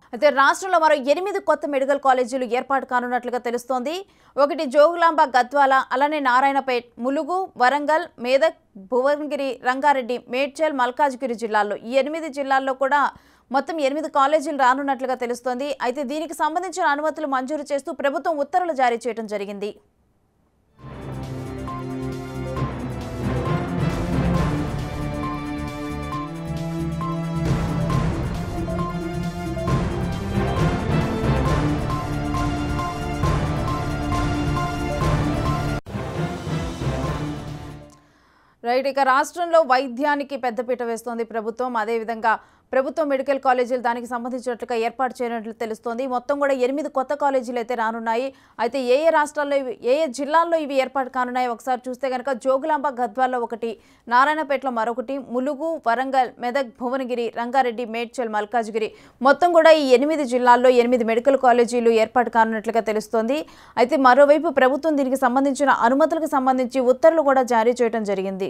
అయితే రాష్ట్రంలో మరో ఎనిమిది కొత్త మెడికల్ కాలేజీలు ఏర్పాటు కానున్నట్లుగా తెలుస్తోంది ఒకటి జోగులాంబ గద్వాల అలానే నారాయణపేట్ ములుగు వరంగల్ మేదక్ భువనగిరి రంగారెడ్డి మేడ్చల్ మల్కాజ్గిరి జిల్లాల్లో ఈ ఎనిమిది జిల్లాల్లో కూడా మొత్తం ఎనిమిది కాలేజీలు రానున్నట్లుగా తెలుస్తోంది అయితే దీనికి సంబంధించిన అనుమతులు మంజూరు చేస్తూ ప్రభుత్వం ఉత్తర్వులు జారీ చేయడం జరిగింది రైట్ ఇక రాష్ట్రంలో వైద్యానికి పెద్దపీట వేస్తోంది ప్రభుత్వం అదేవిధంగా ప్రభుత్వ మెడికల్ కాలేజీలు దానికి సంబంధించినట్లుగా ఏర్పాటు చేయనట్లు తెలుస్తోంది మొత్తం కూడా ఎనిమిది కొత్త కాలేజీలు అయితే రానున్నాయి అయితే ఏ ఏ రాష్ట్రాల్లో ఇవి ఏ ఏ జిల్లాల్లో ఇవి ఏర్పాటు కానున్నాయి ఒకసారి చూస్తే కనుక జోగులాంబ గద్వాల్లో ఒకటి నారాయణపేటలో మరొకటి ములుగు వరంగల్ మెదక్ భువనగిరి రంగారెడ్డి మేడ్చల్ మల్కాజ్గిరి మొత్తం కూడా ఈ ఎనిమిది జిల్లాల్లో ఎనిమిది మెడికల్ కాలేజీలు ఏర్పాటు కానున్నట్లుగా తెలుస్తోంది అయితే మరోవైపు ప్రభుత్వం దీనికి సంబంధించిన అనుమతులకు సంబంధించి ఉత్తర్వులు కూడా జారీ చేయడం జరిగింది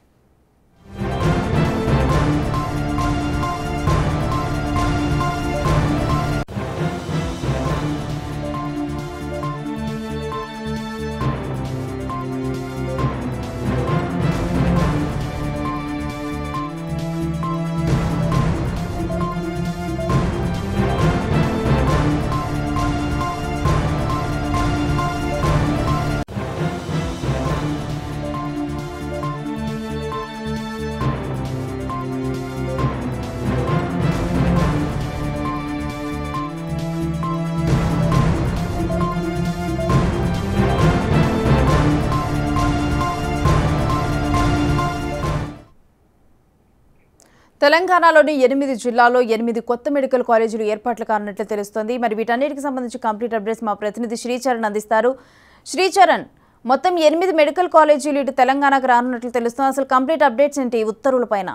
తెలంగాణలోని ఎనిమిది జిల్లాల్లో ఎనిమిది కొత్త మెడికల్ కాలేజీలు ఏర్పాట్లు కానున్నట్లు తెలుస్తోంది మరి వీటన్నిటికి సంబంధించి కంప్లీట్ అప్డేట్స్ మా ప్రతినిధి శ్రీచరణ్ అందిస్తారు శ్రీచరణ్ మొత్తం ఎనిమిది మెడికల్ కాలేజీలు ఇటు తెలంగాణకు రానున్నట్లు తెలుస్తుంది అసలు కంప్లీట్ అప్డేట్స్ ఏంటి ఈ ఉత్తర్వుల పైన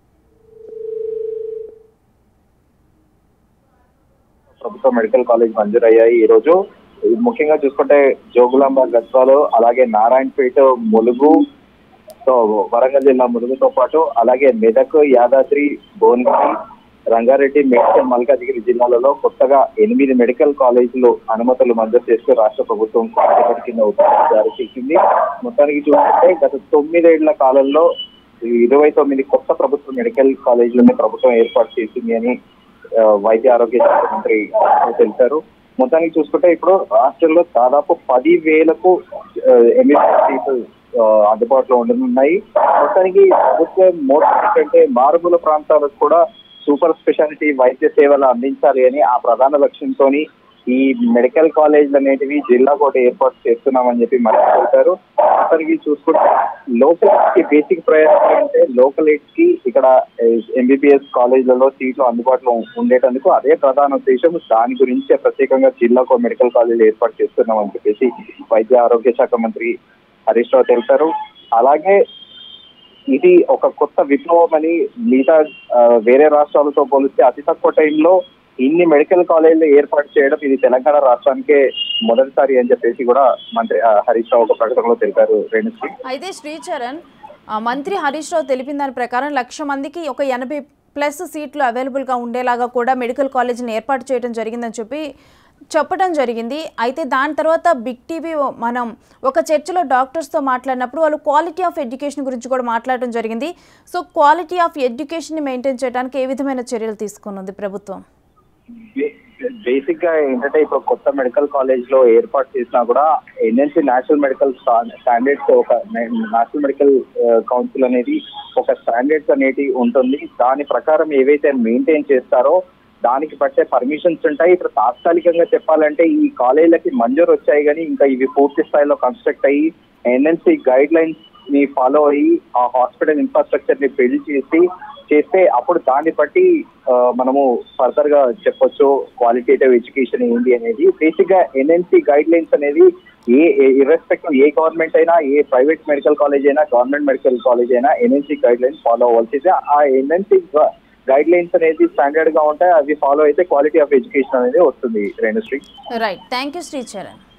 ప్రభుత్వ మెడికల్ కాలేజ్ మంజూరయ్యాయి ఈ రోజు ముఖ్యంగా చూసుకుంటే జోగులాంబ గద్వాలు అలాగే నారాయణపేట ములుగు సో వరంగల్ జిల్లా ములుగుతో పాటు అలాగే మెదక్ యాదాద్రి భువనగిరి రంగారెడ్డి మేడ్చల్ మల్కాజిగిరి జిల్లాలలో కొత్తగా ఎనిమిది మెడికల్ కాలేజీలు అనుమతులు మంజూరు చేస్తూ రాష్ట్ర ప్రభుత్వం కార్యపడి కింద ఉత్తర్వులు జారీ చేసింది మొత్తానికి చూసుకుంటే గత తొమ్మిదేళ్ల కాలంలో ఇరవై తొమ్మిది కొత్త ప్రభుత్వ మెడికల్ కాలేజీలను ప్రభుత్వం ఏర్పాటు చేసింది అని ఆ, వైద్య ఆరోగ్య శాఖ మంత్రి తెలిపారు మొత్తానికి చూసుకుంటే ఇప్పుడు రాష్ట్రంలో దాదాపు పది వేలకు ఎంబీబీఎస్ సీట్లు ఆ, అందుబాటులో ఉండనున్నాయి మొత్తానికి ప్రభుత్వం మోటార్ కంటే మారుమూల ప్రాంతాలకు కూడా సూపర్ స్పెషాలిటీ వైద్య సేవలు అందించాలి అని ఆ ప్రధాన లక్ష్యంతో ఈ మెడికల్ కాలేజీలు అనేటివి జిల్లా కోట ఏర్పాటు చేస్తున్నామని చెప్పి మరి చెప్పారు అతనికి చూసుకుంటే లోకల్ కి బేసిక్ ప్రయారిటీ అంటే లోకల్ ఎయిడ్స్ కి ఇక్కడ ఎంబీబీఎస్ కాలేజీలలో సీట్లు అందుబాటులో ఉండేటందుకు అదే ప్రధాన ఉద్దేశం దాని గురించి ప్రత్యేకంగా జిల్లాకు మెడికల్ కాలేజీలు ఏర్పాటు చేస్తున్నామని చెప్పేసి వైద్య ఆరోగ్య శాఖ మంత్రి హరీష్ రావు తెలిపారు అలాగే ఇది ఒక కొత్త విప్లవం అని మిగతా ఆ, వేరే రాష్ట్రాలతో పోలిస్తే అతి తక్కువ టైంలో ఇన్ని మెడికల్ కాలేజీలు ఏర్పాటు చేయడం ఇది తెలంగాణ రాష్ట్రానికే మొదటిసారి అని చెప్పేసి కూడా మంత్రి ఆ, హరీష్ రావు ఒక ప్రకటనలో తెలిపారు రేణుశ్రీ అయితే శ్రీచరణ్ ఆ, మంత్రి హరీష్ రావు తెలిపిన దాని ప్రకారం లక్ష మందికి ఒక ఎనభై ప్లస్ సీట్లు అవైలబుల్గా ఉండేలాగా కూడా మెడికల్ కాలేజీని ఏర్పాటు చేయడం జరిగిందని చెప్పి చెప్పడం జరిగింది అయితే దాని తర్వాత బిగ్ టీవీ మనం ఒక చర్చలో డాక్టర్స్తో మాట్లాడినప్పుడు వాళ్ళు క్వాలిటీ ఆఫ్ ఎడ్యుకేషన్ గురించి కూడా మాట్లాడడం జరిగింది సో క్వాలిటీ ఆఫ్ ఎడ్యుకేషన్ని మెయింటైన్ చేయడానికి ఏ విధమైన చర్యలు తీసుకున్నది ప్రభుత్వం బేసిక్ గా ఏంటంటే ఇప్పుడు కొత్త మెడికల్ కాలేజ్ లో ఏర్పాటు చేసినా కూడా ఎన్ఎన్సీ నేషనల్ మెడికల్ స్టాండర్డ్స్ ఒక నేషనల్ మెడికల్ కౌన్సిల్ అనేది ఒక స్టాండర్డ్స్ అనేది ఉంటుంది దాని ప్రకారం ఏవైతే మెయింటైన్ చేస్తారో దానికి పట్టే పర్మిషన్స్ ఉంటాయి ఇప్పుడు తాత్కాలికంగా చెప్పాలంటే ఈ కాలేజీలకి మంజూరు వచ్చాయి కానీ ఇంకా ఇవి పూర్తి స్థాయిలో కన్స్ట్రక్ట్ అయ్యి ఎన్ఎన్సీ గైడ్ లైన్స్ ని ఫాలో అయ్యి ఆ హాస్పిటల్ ఇన్ఫ్రాస్ట్రక్చర్ ని బిల్డ్ చేసి చేస్తే అప్పుడు దాన్ని బట్టి ఆ, మనము ఫర్దర్ గా చెప్పొచ్చు క్వాలిటేటివ్ ఎడ్యుకేషన్ ఏంటి అనేది బేసిక్ గా ఎన్ఎన్సి గైడ్ లైన్స్ అనేది ఏ ఇర్రెస్పెక్టివ్ ఏ గవర్నమెంట్ అయినా ఏ ప్రైవేట్ మెడికల్ కాలేజ్ అయినా గవర్నమెంట్ మెడికల్ కాలేజ్ అయినా ఎన్ఎన్సి గైడ్ లైన్స్ ఫాలో అవ్వాల్సిందే ఆ ఎన్ఎన్సి గైడ్ లైన్స్ అనేది స్టాండర్డ్ గా ఉంటాయి అవి ఫాలో అయితే క్వాలిటీ ఆఫ్ ఎడ్యుకేషన్ అనేది వస్తుంది Renushri right thank you Sricharan